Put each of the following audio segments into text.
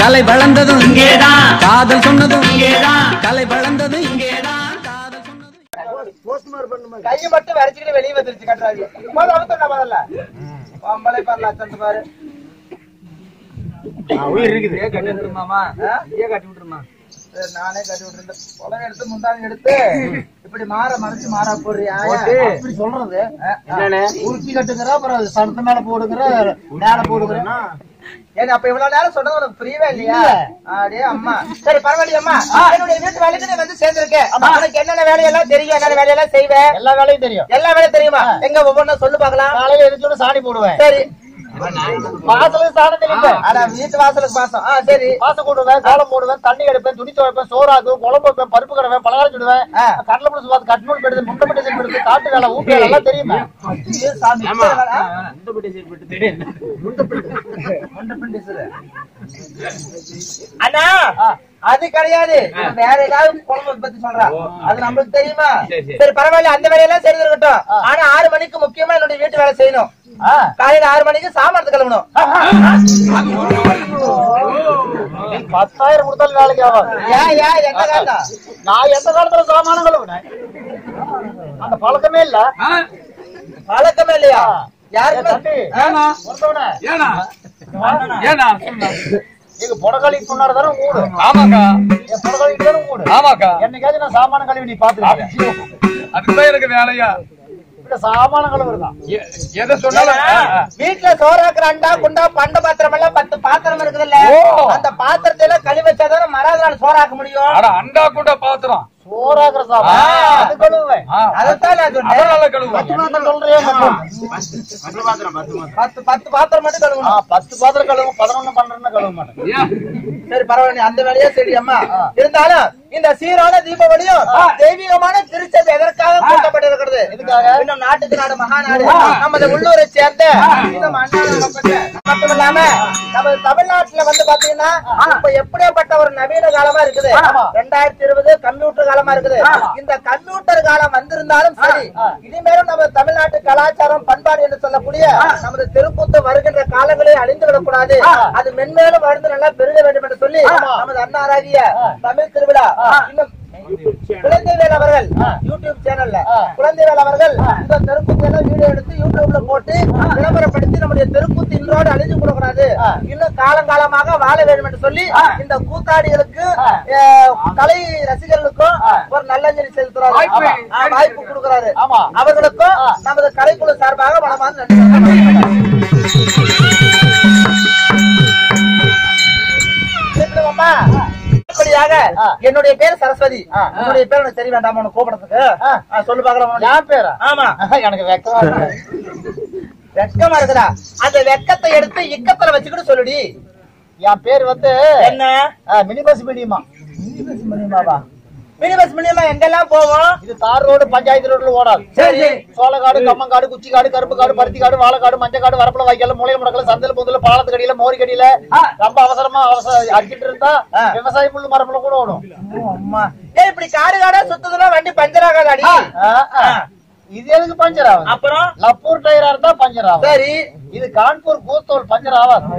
கலை வளர்ந்ததும் இங்கேதான். காதல் சொன்னதும் இங்கேதான். கலை வளர்ந்ததும் இங்கேதான் காதல் சொன்னதும் கையை மட்டும் வரைச்சுக்கிட்டு வெளியே வந்துருச்சு கட்டுறாரு முதல்ல அவுத்துடா முதல்ல பொம்பளை பாரு லட்சத்து பாரு உயிர் இருக்குது கட்டி விட்டுருமாமா ஏன் கட்டி விட்டுருமா நானே கட்டி விட்டுருந்தேன் புடவை எடுத்து முந்தாங்க எடுத்து இப்படி மாற மறைச்சு மாறா போடுறியா இப்படி சொல்றது உருக்கி கட்டுங்கிற அப்புறம் சனத்து மேல போடுங்கிற மேல போடுங்கிற ஏங்க அப்ப இவ்வளவு நேரம் சொன்னது உனக்கு புரியவே இல்லையா அடே அம்மா சரி பரவாயில்லையா அம்மா என்னுடைய வீட்டு வேலைக்கு நீ வந்து சேர்ந்திருக்கேன் உனக்கு என்னென்ன வேலையெல்லாம் தெரியும் என்னென்ன வேலையெல்லாம் செய்வேன் எல்லா வேலையும் தெரியும் எல்லா வேலையும் தெரியுமா எங்க ஒவ்வொன்றும் சொல்லு பாக்கலாம் காலையில எரிச்சோட சாணி போடுவேன் சரி வாசலுக்கு சாணம் தெரியும் அட வீட்டு வாசலுக்கு வாசம் ஆ சரி வாசம் போடுவேன் கோலம் போடுவேன் தண்ணி எடுப்பேன் துணி துவைப்பேன் சோறாக்குவேன் குழம்பு வைப்பேன் பருப்பு கடுவேன் பலகாரம் சுடுவேன் கடலை புடிச்சு பார்த்து கட்னூல் பெடுது முண்டை பெட்டு பெடுது காட்டு வேலை ஊட்டு வேலை எல்லாம் தெரியுமா ஐயோ, சாமி இத்தனை வேலை, ஆ? அண்ணா அது கிடையாது வேற ஏதாவது குழம்பு பத்தி சொல்றா அது நம்மளுக்கு தெரியுமா சரி பரவாயில்ல அந்த வேலையெல்லாம் சரி இருக்கட்டும் ஆனா ஆறு மணிக்கு முக்கியமா என்னுடைய வீட்டு வேலை செய்யணும் காலையில ஆறு மணிக்கு சாமானத்து கிளம்பணும் பத்தாயிரம் கொடுத்தாலும் வேலைக்கு ஆகும் ஏன் ஏன் எந்த காலத்தா நான் எந்த காலத்துல சாமானம் கழுவுனேன் அந்த பழக்கமே இல்ல பழக்கமே இல்லையா யாருக்கு ஏன்னா? ஒருத்தவன ஏனா ஏனா எங்க புடகாலிக்கு முன்னாடி தானே ஊடு ஆமாக்கா என் புடகாலிக்கு தானே ஊடு ஆமாக்கா என்னைக்காச்சும் நான் சாமான கழுவி நீ பாத்துருக்கேன் அதுதான் எனக்கு வேலையா இப்ப சாமான கழுவுறதான் எ- எதை சொன்னாலும் ஆ, ஆ. வீட்டுல சோறாக்குற அண்டா குண்டா பண்ட பாத்திரம் எல்லாம் பத்து பாத்திரம் இருக்குதுல்ல ஓ. அந்த பாத்திரத்தை எல்லாம் கழுவி வச்சாதானே மறாத நாள் சோறாக்க முடியும் அட அண்டா கூட பாத்திரம் சோறாக்குற சாப்பாடு ஆ. அது கழுவுவேன் ஆ. அதைத்தான் நான் சொன்னேன் அதனால கழுவுவேன் சொல்றியா பத்து பத்து பாத்திரம் மட்டும் கழுவணும் பத்து பாத்திரம் கழுவும் பதினொன்னு பன்னெண்டு கழுவ மாட்டேன் ஏன்? சரி பரவாயில்ல அந்த வேலையே சரி அம்மா இருந்தாலும் இந்த சீரான தீபாவளியும் தெய்வீகமான திருச்சது எதற்காக கூட்டப்பட்டிருக்கிறது இன்னும் நாட்டுக்கு நாடு மகாநாடு நமது உள்ளூரை சேர்ந்த இந்த மன்னாடு மக்கள் மட்டும் இல்லாம நம்ம தமிழ்நாட்டுல வந்து பாத்தீங்கன்னா இப்ப எப்படியாப்பட்ட ஒரு நவீன காலமா இருக்குது ரெண்டாயிரத்தி இருபது கம்ப்யூட்டர் காலமா இருக்குது இந்த கம்ப்யூட்டர் காலம் வந்திருந்தாலும் சரி இனிமேலும் நம்ம தமிழ்நாட்டு கலாச்சாரம் பண்பாடு என்று சொல்லக்கூடிய நமது திருக்கூத்து வருகின்ற காலங்களில் அழிந்து விடக்கூடாது அது மென்மேலும் வளர்ந்து நல்லா பெருக வேண்டும் என்று சொல்லி நமது அண்ணாராகிய தமிழ் திருவிழா இன்னும் குழந்தைவேல் அவர்கள் யூடியூப் சேனல்ல குழந்தைவேல் அவர்கள் இந்த தெருக்கூத்து எல்லாம் வீடியோ எடுத்து யூடியூப்ல போட்டு விளம்பரப்படுத்தி நம்முடைய தெருக்கூத்து இன்றோடு அழிஞ்சு கூடாது இன்னும் காலங்காலமாக வாழ வேண்டும் என்று சொல்லி இந்த கூத்தாடிகளுக்கு அஹ், கலை ரசிகர்களுக்கும் ஒரு நல்லஞ்சலி செலுத்துறாரு வாய்ப்பு. ஆமா, வாய்ப்பு கொடுக்கிறாரு அவர்களுக்கும் நமது கலைக்குழு சார்பாக மனமான நன்றி தெரிவித்துக் கொள்கிறோம். அம்மா, இப்படியாக என்னுடைய பேர் சரஸ்வதி என்னுடைய பேர் உனக்கு தெரிய வேண்டாமா உனக்கு கூப்பிடறதுக்கு ஆ, சொல்லு பாக்கலாம் என் பேரா ஆமா எனக்கு வெக்கமா வெக்கமா இருக்குதா அந்த வெக்கத்தை எடுத்து இக்கத்துல வச்சுக்கிட்டு சொல்லுடி என் பேர் வந்து என்ன மினி பஸ் மீடியமா மினி பஸ் மீடியமாவா மினி பஸ் மீடியமா எங்கெல்லாம் போவோம் இது தார் ரோடு பஞ்சாயத்து ரோட்ல ஓடாது சரி சோளக்காடு கம்மங்காடு குச்சி காடு கருப்பு காடு பருத்தி காடு வாழைக்காடு மஞ்சள் காடு வரப்புல வாய்க்கால மூலையில முடக்கல சந்தல பொந்துல பாலத்து கடியில மோரி கடியில ரொம்ப அவசரமா அவசரம் அடிச்சிட்டு இருந்தா விவசாய முள்ளு மரப்புல கூட ஓடும் அம்மா ஏய் இப்படி காடு காடா சுத்துதுன்னா வண்டி பஞ்சர் ஆகாதாடி இது எதுக்கு பஞ்சர் ஆகும் அப்புறம் லப்பூர் டயரா இருந்தா பஞ்சர் ஆகும் சரி இது கான்பூர் கூத்தோல் பஞ்சர் ஆகாது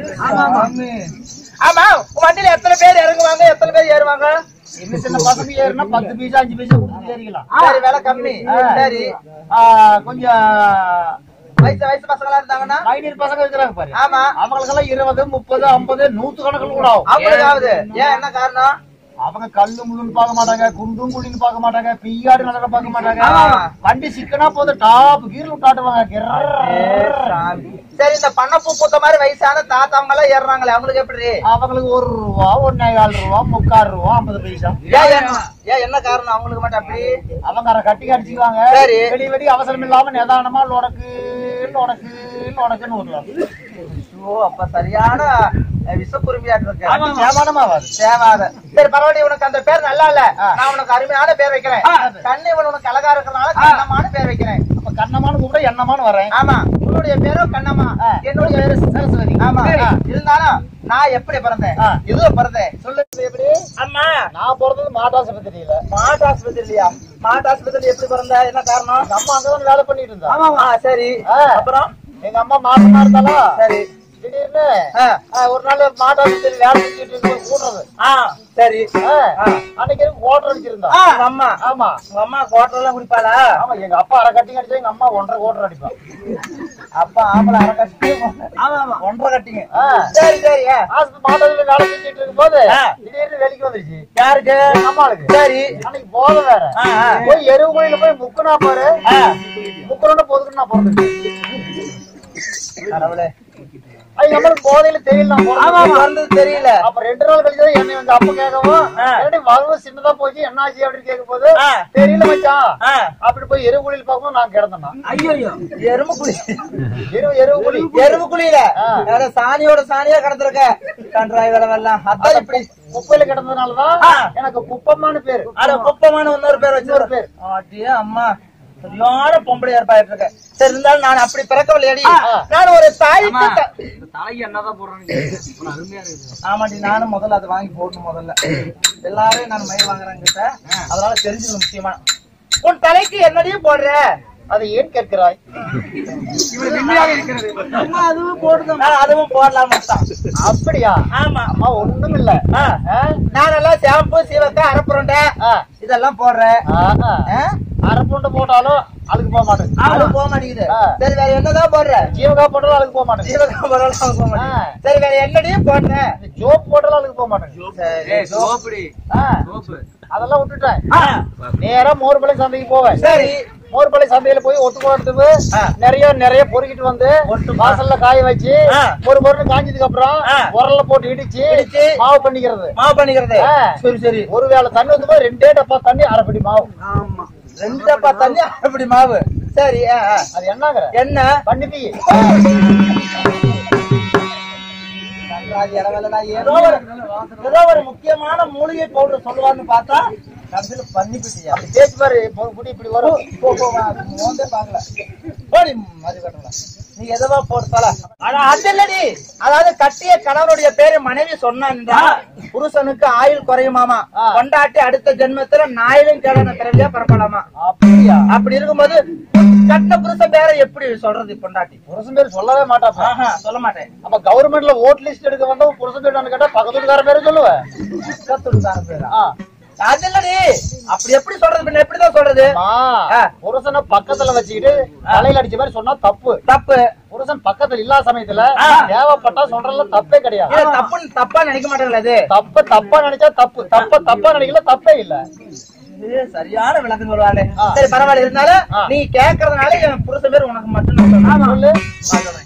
ஆமா உன் வண்டியில எத்தனை பேர் இறங்குவாங்க எத்தனை பேர் ஏறுவாங்க சின்ன சின்ன பசங்க ஏறுனா பத்து பீஸா அஞ்சு பீஸா கொடுத்து ஏறிக்கலாம் சரி விலை கம்மி சரி ஆ, கொஞ்சம் வயசு வயசு பசங்களா இருந்தாங்கன்னா மைனர் பசங்க இருக்கிறாங்க பாரு ஆமா அவங்களுக்கெல்லாம் இருபது முப்பது ஐம்பது நூத்து கணக்கில் கூட ஆகும் அவங்களுக்கு ஆகுது ஏன் என்ன காரணம் அவங்க கல்லு முள்ளுன்னு பார்க்க மாட்டாங்க குண்டும் குழின்னு பார்க்க மாட்டாங்க பியாடு நல்லா பார்க்க மாட்டாங்க வண்டி சிக்கனா போது டாப் கீர்ல காட்டுவாங்க சரி இந்த பண்ணப்பூ பூத்த மாதிரி வயசான தாத்தாவங்க எல்லாம் ஏறுறாங்களே அவங்களுக்கு எப்படி அவங்களுக்கு ஒரு ரூபா ஒன்னே கால் ரூபா முக்கால் ரூபா ஐம்பது பைசா ஏன் என்ன காரணம் அவங்களுக்கு மட்டும் அப்படி அவங்க அரை கட்டி கடிச்சுக்குவாங்க சரி வெடி வெடி அவசரம் இல்லாம நிதானமா லொடக்கு லொடக்கு லொடக்குன்னு ஓட்டுவாங்க ஐயோ அப்ப சரியான விஷக்குருமியாட்டு இருக்கு சேவானமா சேவாத சரி பரவாயில்ல உனக்கு அந்த பேர் நல்லா இல்ல நான் உனக்கு அருமையான பேர் வைக்கிறேன் கண்ணிவன் உனக்கு அழகா இருக்கனால கண்ணமான பேர் வைக்கிறேன் அப்ப கண்ணமான கூப்பிட எண்ணமான வரேன் ஆமா உன்னுடைய பேரும் கண்ணம்மா என்னுடைய பேரு சரஸ்வதி ஆமா இருந்தாலும் நான் எப்படி பிறந்தேன் இதுல பிறந்தேன் சொல்லு எப்படி அம்மா நான் பிறந்தது மாட்டாஸ்பத்திரியில மாட்டாஸ்பத்திரியா மாட்டாஸ்பத்திரி எப்படி பிறந்த என்ன காரணம் அம்மா அங்கதான் வேலை பண்ணிட்டு இருந்தா ஆமா சரி அப்புறம் எங்க அம்மா மாசமா இருந்தாலும் சரி திடீர்னு ஆ. ஆ, ஒரு நாள் மாட்டாளத்தில் வேலை செஞ்சுட்டு இருக்கும்போது கூடுறது ஆ, சரி ஆ, ஆ. அன்னைக்கு ஓட்டர் அடிச்சிருந்தா ஆ, உங்க அம்மா ஆமா உங்க அம்மா கோட்டர் எல்லாம் குடிப்பாளா ஆமா எங்க அப்பா அரை கட்டிங் அடிச்சா எங்க அம்மா ஒன்றரை ஓட்டர் அடிப்பான் அப்பா ஆம்பளை அரை கட்டி ஆமா ஆமா ஒன்றரை கட்டிங்க ஆ. சரி சரி ஆ. ஹாஸ்பிட்டல் மாட்டாளத்தில் வேலை செஞ்சுட்டு இருக்கும்போது ஆ. திடீர்னு வெளிக்கு வந்துருச்சு யாருக்கு எங்க அம்மாளுக்கு சரி அன்னைக்கு போத வேற ஆ, ஆ. போய் எருவு கோயில போய் முக்குனா பாரு ஆ. முக்கணும்னு போதுக்கு நான் பிறந்தேன் கடவுளே அது நம்மளுக்கு போதையில தெரியல நான் ஆமா பிறந்தது. வந்தது தெரியல அப்ப ரெண்டு நாள் கழிச்சு தான் என்னை வந்து அப்ப கேட்கவும் ஆ. என்னடி வலவு சின்னதா போச்சு என்ன ஆச்சு அப்படின்னு கேட்கும் போது ஆ. தெரியல மச்சான் ஆ. அப்படி போய் எருவு குழியில் பார்க்கவும் நான் கிடந்தேன் ஐயோ எருமை குழி எருவு எருவு குழி எருமை குழியில ஆ. வேற சாணியோட சாணியா கிடந்திருக்க கன்றாய் வேலை எல்லாம் அதான் இப்படி குப்பையில கிடந்ததுனாலதான் ஆ. எனக்கு குப்பம்மான்னு பேரு அட குப்பமான இன்னொரு பேர் வச்சு இன்னொரு பேர். ஆட்டியே அம்மா சரியான பொம்பளை ஏற்பாடு இருக்க சரி இருந்தாலும் நான் அப்படி பிறக்கவில்லையடி ஆ. நான் ஒரு தாய்க்கு த- தலைக்கு என்னதான் போடுறாங்க அருமையா இருக்குது ஆமாடி நானும் முதல்ல அதை வாங்கி போடணும் முதல்ல எல்லாரையும் நான் மயில் வாங்குறேன் கிட்ட அதனால தெரிஞ்சுக்கணும் முக்கியமா உன் தலைக்கு என்னடியும் போடுற அதை ஏன் கேட்கிறாய் இவர் வெண்மையாக இருக்கிறது அதுவும் போடுதான் அதுவும் போடலாம் தான் அப்படியா ஆமா அம்மா ஒண்ணும் இல்ல ஆ. ஆ? நான் எல்லாம் ஷாம்பு சீவக்காய் அரப்புரண்டை ஆ. இதெல்லாம் போடுறேன் ஆஹா. ஆ? அரை பூண்டு போட்டாலும் அதுக்கு போக மாட்டேங்குது அது போக மாட்டேங்குது ஆ. சரி வேற என்னதான் போடுற ஜீவகா போட்டாலும் அதுக்கு போக மாட்டேங்குது சீவக்காய் போடுறோம் அது போக மாட்டேங்குது ஆ. சரி வேற என்னடியும் போடுறேன் ஜோப் போட்டாலும் அதுக்கு போக மாட்டேங்குது சரி ஏய் சோப்புடி ஆ, சோப்பு அதெல்லாம் விட்டுட்டேன் ஆ. நேரா மோர்பலை சந்தைக்கு போவேன் சரி மோர்பலை சந்தையில போய் ஒட்டு போடுறதுக்கு ஆ. நிறைய நிறைய பொறுக்கிட்டு வந்து ஒட்டு- வாசல்ல காய வச்சு ஆ. ஒரு பொருள் காஞ்சதுக்கு அப்புறம் ஆ. உரல்ல போட்டு இடிச்சு இடிச்சு மாவு பண்ணிக்கிறது மாவு பண்ணிக்கிறது ஆ. சரி சரி ஒரு வேளை தண்ணி வந்து போது ரெண்டே டப்பா தண்ணி அரைப்படி மாவு ஆமா ரெண்டு டப்பா தண்ணி அப்படி மாவு சரி ஆ, ஆ. அது என்னங்கிற என்ன பண்ணி தீ கன்றாவி இளவலடா, ஏதோ ஒரு ஏதோ ஒரு முக்கியமான மூலிகை பவுடர் சொல்லுவான்னு பார்த்தா கடைசியில பண்ணி பிட்டியா தேய்ச்சி பாரு பொ- புடி இப்படி வரும் போ, போ, வா. மோந்தே பார்க்கல. போடி, மது கட்டல. நீ எதவா போடுத்தால ஆனா அது இல்லடி அதாவது கட்டிய கணவனுடைய பேரு மனைவி சொன்னா புருஷனுக்கு ஆயுள் குறையுமாமா ஆ. கொண்டாட்டி அடுத்த ஜென்மத்துல நாயிலும் கேளன பிறவியா பிறப்பலாமா அப்படியா அப்படி இருக்கும்போது கட்டின புருஷன் பேரை எப்படி சொல்றது பொண்டாட்டி புருஷன் பேர் சொல்லவே மாட்டாப்பா ஆஹா, சொல்ல மாட்டேன் அப்ப கவர்மெண்ட்ல ஓட் லிஸ்ட் எடுக்க வந்தவன் புருஷன் பேர் கேட்டா பக்கத்து வீட்டுக்கார பேரு சொல்லுவேன் கத்துடுதான பேரா ஆ. அது இல்லடி அப்படி எப்படி சொல்றது பின்ன எப்படிதான் சொல்றது அம்மா, ஆ. புருஷனை பக்கத்துல வச்சுக்கிட்டு தலையில அடிச்ச மாதிரி சொன்னா தப்பு தப்பு புருஷன் பக்கத்துல இல்லாத சமயத்துல ஆ. தேவைப்பட்டா சொல்றதுல தப்பே கிடையாது இல்ல தப்புன்னு தப்பா நினைக்க மாட்டேங்களா அது தப்ப தப்பா நினைச்சா தப்பு தப்ப தப்பா நினைக்கல தப்பே இல்ல இது சரியான விளக்கம் சொல்லுவாரு ஆ. சரி பரவாயில்ல இருந்தாலும் ஆ. நீ கேக்குறதுனால என் புருஷன் பேர் உனக்கு மட்டும் நான் சொல்றேன். சொல்லு நான் சொல்றேன்.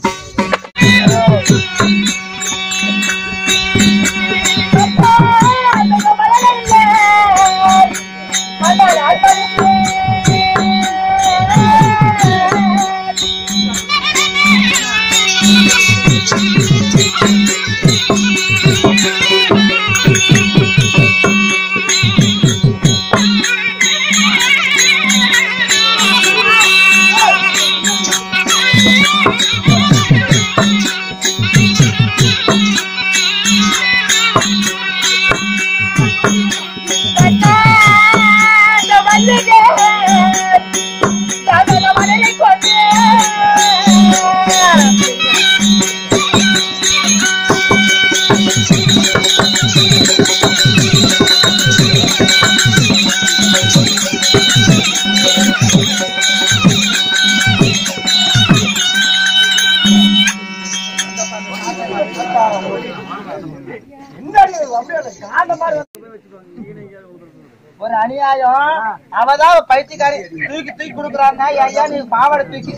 ஒரு அநியாயம் அவதான் பைத்தியக்காரி தூக்கி தூக்கி கொடுக்குறான்னா ஐயா நீ பாவாடை தூக்கி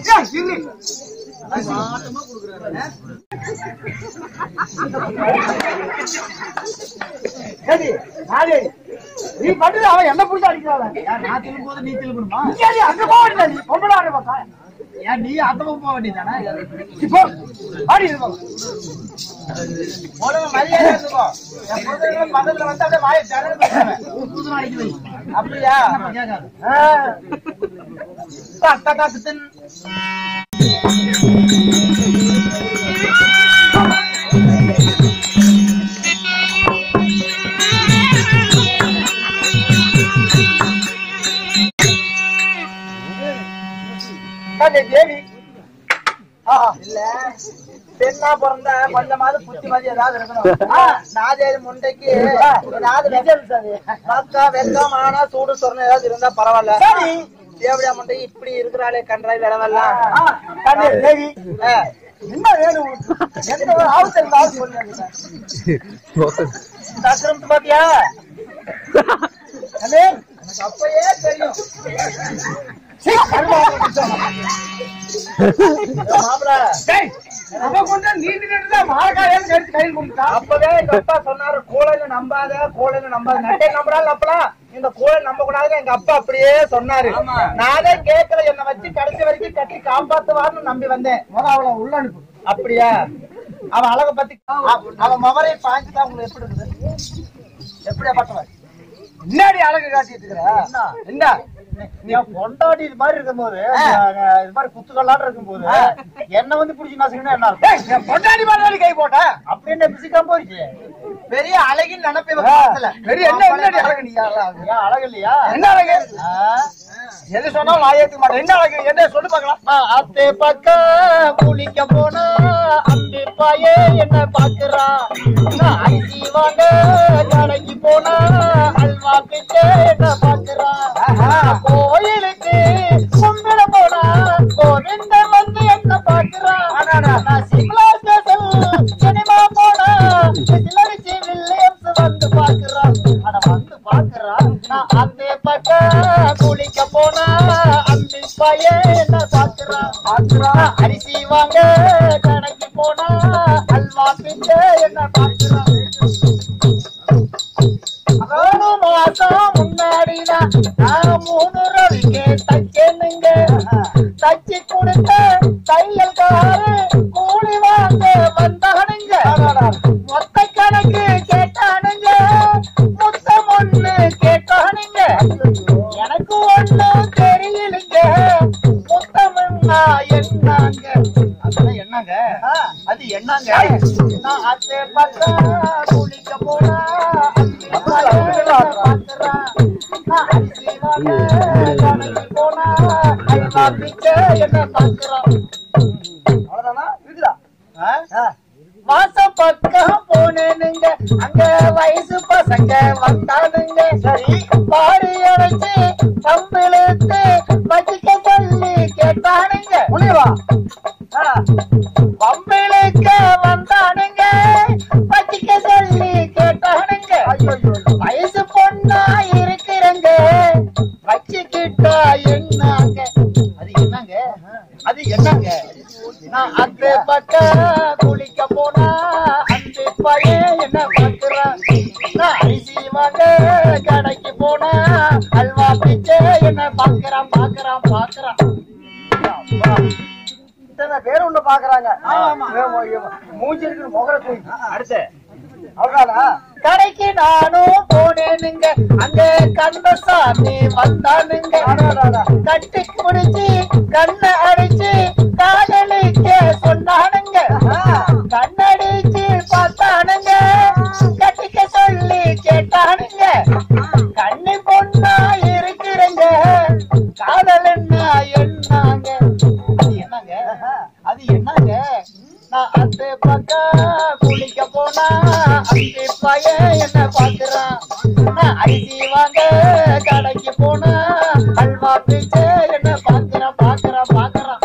சரி, நாளே, நீ பண்றது அவன் என்ன புடிச்சு அடிக்கிறான் நான் திரும்பும் போது நீ திரும்பணுமா அங்க போக வேண்டியது நீ பொம்பளை ஆடு பாக்கா ஏன் நீ அந்த பக்கம் போக வேண்டியதானே இப்போ ஆடி இருக்கும் ஒழுங்கு மரியாதை இருந்துக்கோ என் புருஷன் பக்கத்துல வந்து அப்படியே வாயை திறந்து பேசுவேன். புது நாளைக்கு வை அப்படியா கேட்காது ஆ. தா, தா, தா, தின். கண்ணே தேவி ஆஹா இல்ல பெண்ணா பிறந்தா கொஞ்சமாவது புத்தி மதி ஏதாவது இருக்கணும் நாதேரி முண்டைக்கு ஏதாவது வெக்கம் மக்கா வெக்கம் ஆனா சூடு சொரணம் ஏதாவது இருந்தா பரவாயில்ல சரி தேவடியா முண்டை இப்படி இருக்கிறாளே கன்றாய் விளவெல்லாம் என்ன வேணும் உனக்கு? எந்த ஒரு ஆபத்து இருந்தாலும் சொல்லுங்க தசரம் பாத்தியா அண்ணே, எனக்கு அப்பயே தெரியும் சீ, அனுபவம் கொஞ்சம். மாப்பிள அவ கொண்டு நீண்டு நின்று மாரக்காயான்னு கடிச்சு கையில் கொண்டுட்டா அப்பவே எங்க அப்பா சொன்னாரு கோழையில நம்பாத கோழையில நம்பாத நட்டை நம்புறாள் அப்பலாம் இந்த கோழை நம்ப கூடாது எங்க அப்பா அப்படியே சொன்னாரு நானே கேட்கல என்ன வச்சு கடைசி வரைக்கும் கட்டி காப்பாத்துவார்னு நம்பி வந்தேன் முத அவளை உள்ள அனுப்பு அப்படியா அவன் அழக பத்தி அவ- அவன் மவரை பாய்ஞ்சுதான் உங்களுக்கு எப்படி இருக்குது எப்படியா பட்டவன் முன்னாடி அழகு காட்டிட்டு இருக்கிற என்ன? என்ன நீ பொண்டாடி இது மாதிரி இருக்கும்போது அஹ், இது மாதிரி குத்துக்கல்லாட்டு இருக்கும்போது என்ன வந்து புடிச்சு நசுக்கணும் என்ன இருக்கும்? ஏய், என் பொண்டாடி மாதிரி கை போட்ட அப்படி என்ன பிசிக்காம போயிடுச்சு பெரிய அழகின் நினைப்பு இவன் ஆ, மனசுல. பெரிய என்ன என்னடி அழகு நீ அழகு? ஏன் அழகு இல்லையா என்ன அழகு ஆ? எது சொன்னாலும் நான் ஏத்துக்க மாட்டேன் என்ன அழகு என்ன சொல்லு பார்க்கலாம் ஆ, அத்தை பக்கம் குளிக்க போனா அம்பி பாயே என்ன பாக்குறா நான் அரிசி வாங்க கடைக்கு போனா அல்வா பிச்சை என்ன பாக்குறா கோயிலுக்கு கும்பிட போனா கோவிந்த வந்து என்ன பாக்குறா நான் சிம்லா ஸ்டேஷன் சினிமா போனா சிலரிச்சி வில்லியம்ஸ் வந்து பாக்குறா அட வந்து பாக்குறா நான் அத்தை பக்கம் குளிக்க போனா அம்பி பாயே என்ன பாக்குறா பாக்குறா அரிசி வாங்க கடைக்கு போனா அல்வா பிச்சை என்ன பாக்குறா மூணு மாசம் முன்னாடிதான் நான் மூணு ரவிக்கு தைக்கணுங்க தச்சு கொடுத்த தையல்காரு கூலி வாங்க வந்தானுங்க மொத்த கணக்கு கேட்டானுங்க முத்தம் ஒண்ணு கேட்டானுங்க எனக்கு ஒண்ணும் தெரியலைங்க முத்தம்னா என்னங்க அதெல்லாம் என்னங்க அது என்னங்க நான் அத்தை பார்த்தா குளிக்க போனா என்ன பாக்குறோம் அவ்வளவுதானா இருக்குதா மாசம் பக்கம் போனேனுங்க அங்க வயசு பசங்க வந்தானுங்க சரி பாரு அடைச்சு கம்பிழுத்து வச்சுக்க சொல்லி கேட்டானுங்க முனிவா பம்பிழுக்க வந்தானுங்க வச்சுக்க சொல்லி கேட்டானுங்க வயசு பொண்ணா இருக்கிறங்க வச்சுக்கிட்டா என்னங்க அது என்னங்க அது என்னங்க நான் அந்த பக்கம் குளிக்க போனா அந்த பையன் என்ன பாக்குறான் நான் அரிசி வாங்க கடைக்கு போனா அல்வா பிச்சை என்ன பாக்குறான் பாக்குறான் பாக்குறான் இத்தனை பேர் ஒண்ணு பாக்குறாங்க மூஞ்சி இருக்கிற முகர தூக்கி அடுத்து அவ்வளவுதானா கடைக்கு நானும் போனேனுங்க அங்க கந்தசாமி வந்தானுங்க கட்டி குடிச்சு கண்ணை அடிச்சு காதலிக்க சொன்னானுங்க கண்ணடிச்சு பார்த்தானுங்க கட்டிக்க சொல்லி கேட்டானுங்க கண்ணி பொண்ணா இருக்கிறங்க காதல்னா என்னங்க அது என்னங்க அது என்னங்க நான் அந்த பக்கம் குளிக்க போனா அந்த பையன் என்ன பாக்குறான் நான் அரிசி வாங்க கடைக்கு போனா அல்வா பிச்சை என்ன பாக்குறான் பாக்குறான் பாக்குறான்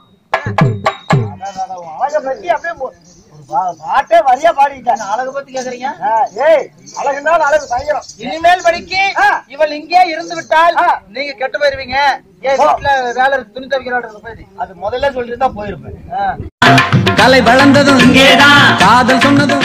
அழக பத்தி அப்படியே மு- ஒரு பா- பாட்டே வரியா பாடிட்டாங்க அழகு பத்தி கேக்குறீங்க ஏய் அழகுனாலும் அழகு பயங்கரம் இனிமேல் படிக்கு இவள் இங்கே இருந்து விட்டால் நீங்க கெட்டு போயிருவீங்க என் வீட்டுல வேலை இருக்கு, துணி துவைக்கிறோட போய் அது முதல்ல சொல்லிட்டு தான் போயிருப்பேன் கலை வளர்ந்ததும் இங்கேதான் காதல் சொன்னதும்